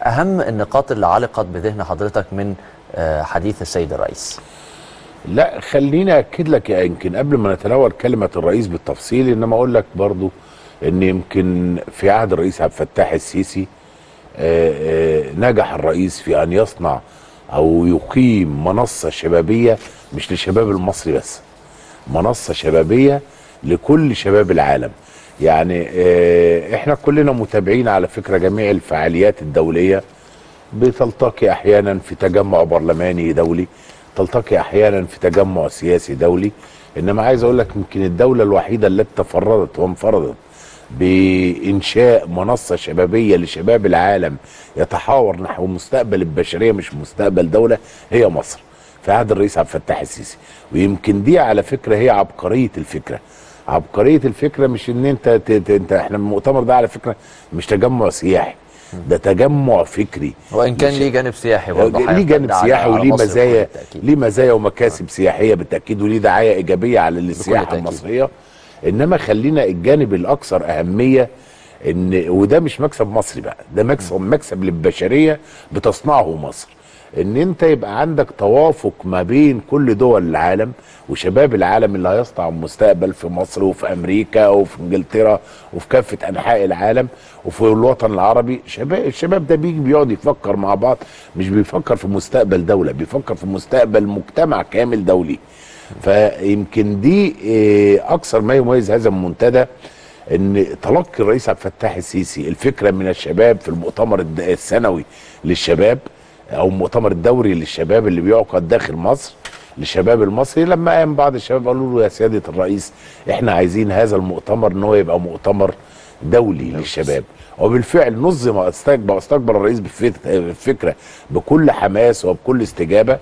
اهم النقاط اللي علقت بذهن حضرتك من آه، حديث السيد الرئيس لا خليني اكد لك يمكن قبل ما نتناول كلمه الرئيس بالتفصيل انما اقول لك برضو ان يمكن في عهد الرئيس عبد الفتاح السيسي آه، آه، نجح الرئيس في ان يصنع او يقيم منصه شبابيه مش للشباب المصري بس منصه شبابيه لكل شباب العالم يعني آه، احنا كلنا متابعين على فكره جميع الفعاليات الدوليه بتلتقي احيانا في تجمع برلماني دولي تلتقي احيانا في تجمع سياسي دولي انما عايز اقول لك يمكن الدوله الوحيده التي تفردت وانفردت بانشاء منصه شبابيه لشباب العالم يتحاور نحو مستقبل البشريه مش مستقبل دوله هي مصر في عهد الرئيس عبد الفتاح السيسي ويمكن دي على فكره هي عبقريه الفكره عبقريه الفكره مش ان انت ت- ت- انت احنا المؤتمر ده على فكره مش تجمع سياحي ده تجمع فكري وان كان مش- ليه جانب سياحي برضه ليه هيرتد جانب على- سياحي على وليه مصر مزايا بكل تأكيد. ليه مزايا ومكاسب سياحيه بالتاكيد وليه دعايه ايجابيه على السياحه تأكيد. المصريه انما خلينا الجانب الاكثر اهميه ان وده مش مكسب مصري بقى ده مكسب مكسب للبشريه بتصنعه مصر ان انت يبقى عندك توافق ما بين كل دول العالم وشباب العالم اللي هيصنع المستقبل في مصر وفي امريكا وفي انجلترا وفي كافه انحاء العالم وفي الوطن العربي شباب الشباب ده بيجي بيقعد يفكر مع بعض مش بيفكر في مستقبل دوله بيفكر في مستقبل مجتمع كامل دولي فيمكن دي إيه، اكثر ما يميز هذا المنتدى ان تلقي الرئيس عبد الفتاح السيسي الفكره من الشباب في المؤتمر الد- السنوي للشباب او المؤتمر الدوري للشباب اللي بيعقد داخل مصر للشباب المصري لما قام بعض الشباب قالوا له يا سياده الرئيس احنا عايزين هذا المؤتمر ان هو يبقى مؤتمر دولي للشباب وبالفعل نظم واستقبل استقبل الرئيس بالفت- بالفكره بكل حماس وبكل استجابه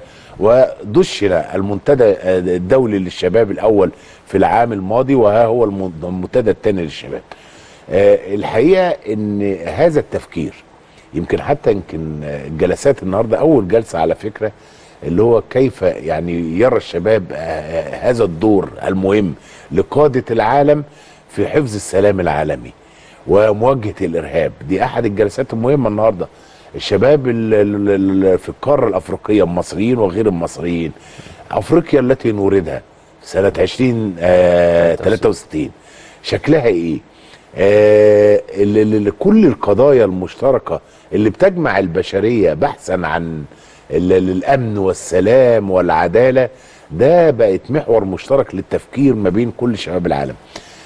ودشن المنتدى الدولي للشباب الاول في العام الماضي وها هو الم- المنتدى الثاني للشباب. آه، الحقيقه ان هذا التفكير يمكن حتى يمكن آه، الجلسات النهارده اول جلسه على فكره اللي هو كيف يعني يرى الشباب آه، آه، هذا الدور المهم لقاده العالم في حفظ السلام العالمي ومواجهه الارهاب دي احد الجلسات المهمه النهارده الشباب ال- ال- ال- في القاره الافريقيه المصريين وغير المصريين افريقيا التي نريدها سنه 20 آه 63 شكلها ايه آه ال- ال- ال- كل القضايا المشتركه اللي بتجمع البشريه بحثا عن ال- ال- الامن والسلام والعداله ده بقت محور مشترك للتفكير ما بين كل شباب العالم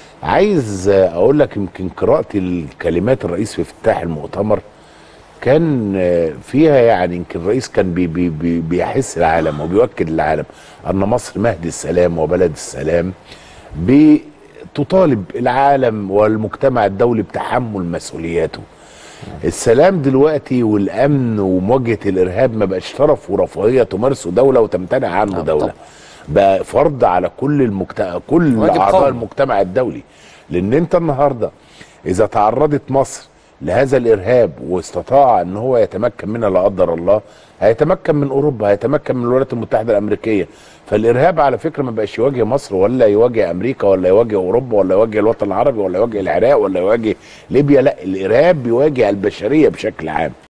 عايز اقول لك يمكن قراءتي الكلمات الرئيس في افتتاح المؤتمر كان آه، فيها يعني يمكن الرئيس كان بي بي بي بيحس العالم وبيؤكد للعالم ان مصر مهد السلام وبلد السلام بتطالب العالم والمجتمع الدولي بتحمل مسؤولياته السلام دلوقتي والامن ومواجهه الارهاب ما بقاش طرف ورفاهيه تمارسه دوله وتمتنع عنه نعم دوله طبعا. بقى فرض على كل المجتمع كل واجب اعضاء قومي. المجتمع الدولي لان انت النهارده اذا تعرضت مصر لهذا الارهاب واستطاع ان هو يتمكن منها لا قدر الله هيتمكن من اوروبا هيتمكن من الولايات المتحده الامريكيه فالارهاب على فكره ما بقاش يواجه مصر ولا يواجه امريكا ولا يواجه اوروبا ولا يواجه الوطن العربي ولا يواجه العراق ولا يواجه ليبيا لا الارهاب بيواجه البشريه بشكل عام